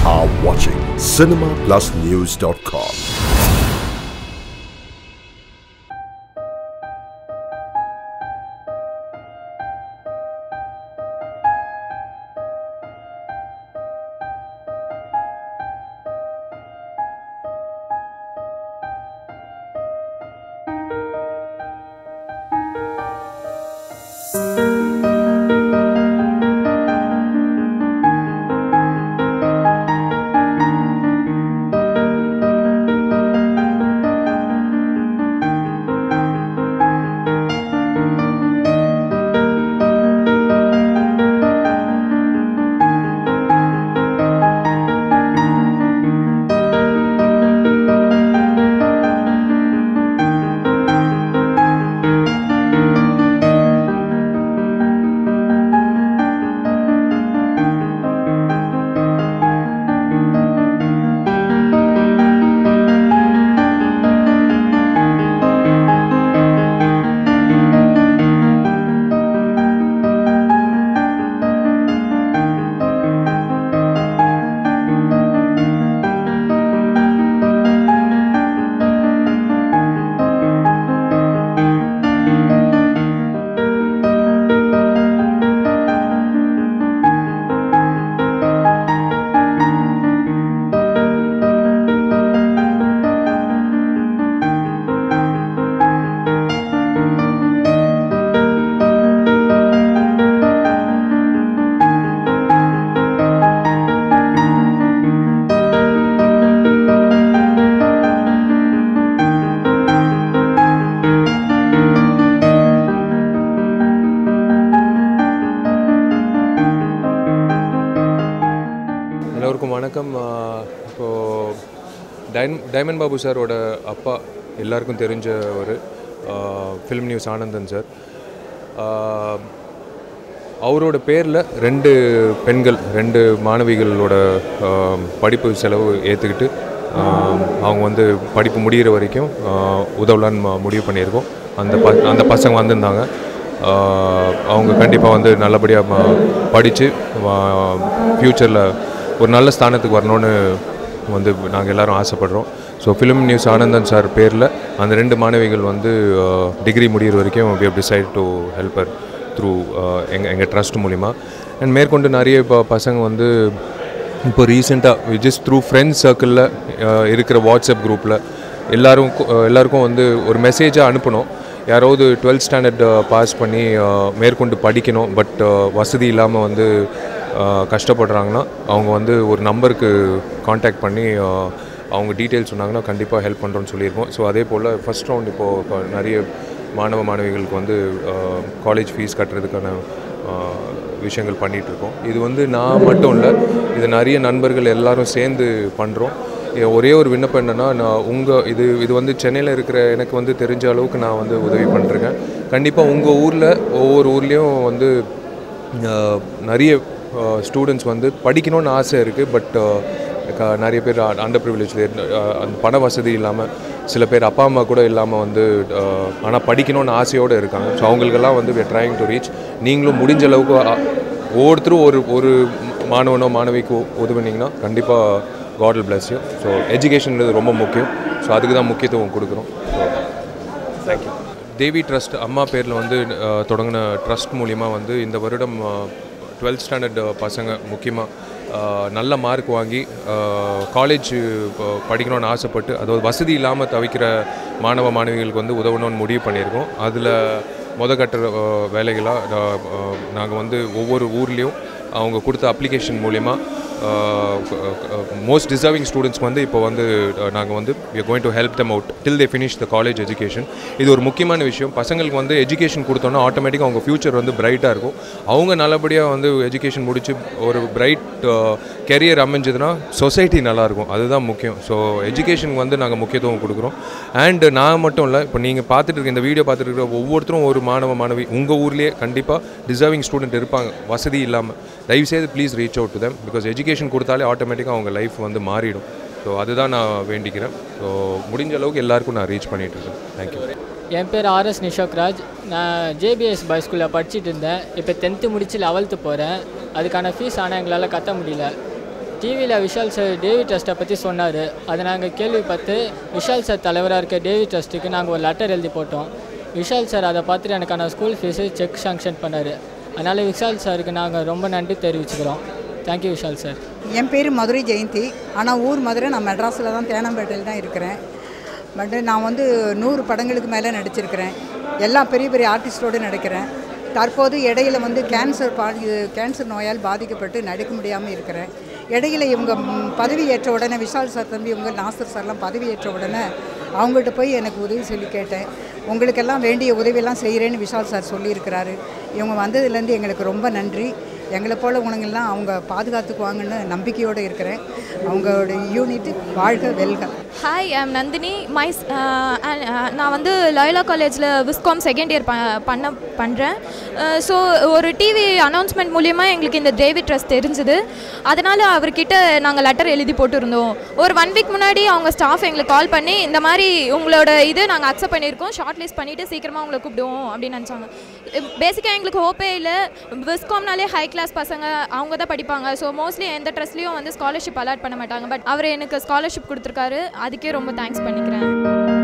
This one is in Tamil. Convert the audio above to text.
are watching cinemaplusnews.com. எல்லோருக்கும் வணக்கம் ஆஹ் இப்போ டைன் டைமண்ட் பாபு சாரோட அப்பா எல்லாருக்கும் தெரிஞ்ச ஒரு ஃபிலிம் நியூஸ் ஆனந்தன் சார் ஆஹ் அவரோட பேரில் ரெண்டு பெண்கள் ரெண்டு மாணவிகளோட ஆஹ் படிப்பு செலவு ஏற்றுக்கிட்டு அவங்க வந்து படிப்பு முடிகிற வரைக்கும் ஆஹ் உதவலான்னு ம- முடிவு பண்ணியிருக்கோம் அந்த ப அந்த பசங்க வந்திருந்தாங்க ஆஹ் அவங்க கண்டிப்பாக வந்து நல்லபடியாக படித்து ஃப்யூச்சரில் ஒரு நல்ல ஸ்தானத்துக்கு வரணும்னு வந்து நாங்கள் எல்லாரும் ஆசைப்படுறோம் so film news Anandan sir பேரில் அந்த ரெண்டு மாணவிகள் வந்து டிகிரி முடிகிற வரைக்கும் we have decided to help her through எங்கள் எங்கள் ட்ரஸ்ட் மூலிமா அண்ட் மேற்கொண்டு நிறைய இப்போ பசங்க வந்து இப்போ ரீசெண்டாக ஜஸ்ட் த்ரூ ஃப்ரெண்ட்ஸ் சர்க்கிளில் இருக்கிற வாட்ஸ்அப் குரூப்பில் எல்லாரும் எல்லாருக்கும் வந்து ஒரு மெசேஜாக அனுப்பணும் யாராவது டுவெல்த் ஸ்டாண்டர்ட் பாஸ் பண்ணி அஹ், மேற்கொண்டு படிக்கணும் பட் வசதி இல்லாமல் வந்து அஹ், கஷ்டப்படுறாங்கன்னா அவங்க வந்து ஒரு நம்பருக்கு காண்டாக்ட் பண்ணி அஹ், அவங்க டீட்டெயில்ஸ் சொன்னாங்கன்னா கண்டிப்பாக ஹெல்ப் பண்ணுறோன்னு சொல்லியிருக்கோம் ஸோ அதே போல் ஃபஸ்ட் ரவுண்ட் இப்போது இப்போ நிறைய மாணவ மாணவிகளுக்கு வந்து காலேஜ் ஃபீஸ் கட்டுறதுக்கான அஹ், விஷயங்கள் பண்ணிட்டு இருக்கோம் இது வந்து நான் மட்டும் இல்லை இது நிறைய நண்பர்கள் எல்லாரும் சேர்ந்து பண்ணுறோம் ஒரே ஒரு விண்ணப்பம் என்னென்னா நான் உங்கள் இது இது வந்து சென்னையில் இருக்கிற எனக்கு வந்து தெரிஞ்ச அளவுக்கு நான் வந்து உதவி பண்ணிருக்கேன் கண்டிப்பாக உங்கள் ஊரில் ஒவ்வொரு ஊர்லேயும் வந்து அஹ், நிறைய ஸ்டூடெண்ட்ஸ் வந்து படிக்கணும்னு ஆசை இருக்குது பட் நிறைய பேர் அண்டர் ப்ரிவிலேஜ் அந்த பண வசதி இல்லாமல் சில பேர் அப்பா அம்மா கூட இல்லாமல் வந்து ஆனால் படிக்கணும்னு ஆசையோடு இருக்காங்க ஸோ அவங்களுக்கெல்லாம் வந்து we're trying டு ரீச் நீங்களும் முடிஞ்ச அளவுக்கு அ, ஒவ்வொருத்தரும் ஒரு ஒரு மாணவனோ மாணவிக்கோ உதவுனீங்கன்னா கண்டிப்பாக God will bless you so எஜுகேஷன்ன்றது ரொம்ப முக்கியம் ஸோ அதுக்கு தான் முக்கியத்துவம் கொடுக்குறோம் ஸோ தேங்க்யூ தேவி ட்ரஸ்ட் அம்மா பேரில் வந்து அஹ், தொடங்கின ட்ரஸ்ட் மூலிமா வந்து இந்த வருடம் டுவெல்த் ஸ்டாண்டர்ட் பசங்க முக்கியமாக நல்ல மார்க் வாங்கி காலேஜ் படிக்கணும்னு ஆசைப்பட்டு அதாவது வசதி இல்லாமல் தவிக்கிற மாணவ மாணவிகளுக்கு வந்து உதவணும்னு முடிவு பண்ணியிருக்கோம் அதில் முதற்கட்ட வேலைகளாக நாங்கள் வந்து ஒவ்வொரு ஊர்லேயும் அவங்க கொடுத்த அப்ளிகேஷன் மூலிமா மோஸ்ட் டிசர்விங் ஸ்டூடெண்ட்ஸ்க்கு வந்து இப்போ வந்து நாங்கள் வந்து we are going to help them out till they finish the college education இது ஒரு முக்கியமான விஷயம் பசங்களுக்கு வந்து எஜுகேஷன் கொடுத்தோன்னா ஆட்டோமேட்டிக்காக அவங்க ஃப்யூச்சர் வந்து பிரைட்டாக இருக்கும் அவங்க நல்லபடியாக வந்து எஜுகேஷன் முடிச்சு ஒரு பிரைட் கெரியர் அமைஞ்சதுன்னா சொசைட்டி நல்லாயிருக்கும் அதுதான் முக்கியம் ஸோ எஜுகேஷனுக்கு வந்து நாங்கள் முக்கியத்துவம் கொடுக்குறோம் அண்ட் நான் மட்டும் இல்லை இப்போ நீங்கள் பார்த்துட்டு இருக்க இந்த வீடியோ பார்த்துட்டு இருக்கிற ஒவ்வொருத்தரும் ஒரு மாணவ மாணவி உங்கள் ஊர்லேயே கண்டிப்பாக டிசர்விங் ஸ்டூடெண்ட் இருப்பாங்க வசதி இல்லாமல் தயவுசெய்து please reach out to them because education கொடுத்தாலே ஆட்டோமேட்டிக்காக அவங்க லைஃப் வந்து மாறிடும் ஸோ அதுதான் நான் வேண்டிக்கிறேன் ஸோ முடிஞ்ச அளவுக்கு எல்லாருக்கும் நான் ரீச் பண்ணிட்டு இருக்கேன் தேங்க்யூ என் பேர் ஆர்எஸ் நிஷோக்ராஜ் நான் ஜேபிஎஸ் பாய் ஸ்கூலில் படிச்சுட்டு இருந்தேன் இப்போ டென்த்து முடித்து லெவல்த்து போகிறேன் அதுக்கான ஃபீஸ் ஆனால் எங்களால் கட்ட முடியல டிவியில் விஷால் சார் டேவி ட்ரஸ்ட்டை பற்றி சொன்னார் அதை நாங்கள் கேள்விப்பட்டு விஷால் சார் தலைவராக இருக்க டேவி ட்ரஸ்ட்டுக்கு நாங்கள் ஒரு லெட்டர் எழுதி போட்டோம் விஷால் சார் அதை பார்த்துட்டு எனக்கான ஸ்கூல் ஃபீஸு செக் சாங்ஷன் பண்ணார் அதனால் விஷால் சாருக்கு நாங்கள் ரொம்ப நன்றி தெரிவிச்சுக்கிறோம் தேங்க்யூ விஷால் சார் என் பேர் மதுரை ஜெயந்தி ஆனால் ஊர் மதுரை நான் மெட்ராஸில் தான் தேனாம்பேட்டையில் தான் இருக்கிறேன் பட் நான் வந்து நூறு படங்களுக்கு மேலே நடிச்சிருக்கிறேன் எல்லா பெரிய பெரிய ஆர்டிஸ்டோடு நடிக்கிறேன் தற்போது இடையில வந்து கேன்சர் பா இது கேன்சர் நோயால் பாதிக்கப்பட்டு நடிக்க முடியாமல் இருக்கிறேன் இடையில இவங்க ம், பதவி ஏற்ற உடனே விஷால் சார் தம்பி இவங்க நாசர் சார்லாம் பதவி ஏற்ற உடனே அவங்கள்ட்ட போய் எனக்கு உதவி சொல்லி கேட்டேன் உங்களுக்கெல்லாம் வேண்டிய உதவியெல்லாம் செய்கிறேன்னு விஷால் சார் சொல்லியிருக்கிறாரு இவங்க வந்ததுலேருந்து எங்களுக்கு ரொம்ப நன்றி எங்களை போல உணங்கள்லாம் அவங்க பாதுகாத்துக்குவாங்கன்னு நம்பிக்கையோடு இருக்கிறேன் அவங்களோட யூனிட் வாழ்க வெல்க ஹாய் ஐம் நந்தினி மை நான் வந்து லயோலா காலேஜில் விஸ்காம் செகண்ட் இயர் ப பண்ண பண்ணுறேன் ஸோ ஒரு டிவி அனௌன்ஸ்மெண்ட் மூலியமாக எங்களுக்கு இந்த டேவிட் ட்ரஸ்ட் தெரிஞ்சுது அதனால் அவர்கிட்ட நாங்கள் லெட்டர் எழுதி போட்டிருந்தோம் ஒரு ஒன் வீக் முன்னாடி அவங்க ஸ்டாஃப் எங்களுக்கு கால் பண்ணி இந்த மாதிரி உங்களோட இது நாங்கள் அக்செப்ட் பண்ணியிருக்கோம் ஷார்ட் லிஸ்ட் பண்ணிவிட்டு சீக்கிரமாக உங்களை கூப்பிடுவோம் அப்படின்னு நினச்சாங்க பேசிக்காக எங்களுக்கு ஹோப்பே இல்லை விஸ்காம்னாலே ஹை கிளாஸ் பசங்க அவங்க தான் படிப்பாங்க ஸோ மோஸ்ட்லி எந்த ட்ரஸ்ட்லேயும் வந்து ஸ்காலர்ஷிப் அலாட் பண்ண மாட்டாங்க பட் அவர் எனக்கு ஸ்காலர்ஷிப் கொடுத்துருக்காரு அதுக்கே ரொம்ப தேங்க்ஸ் பண்ணிக்கிறேன்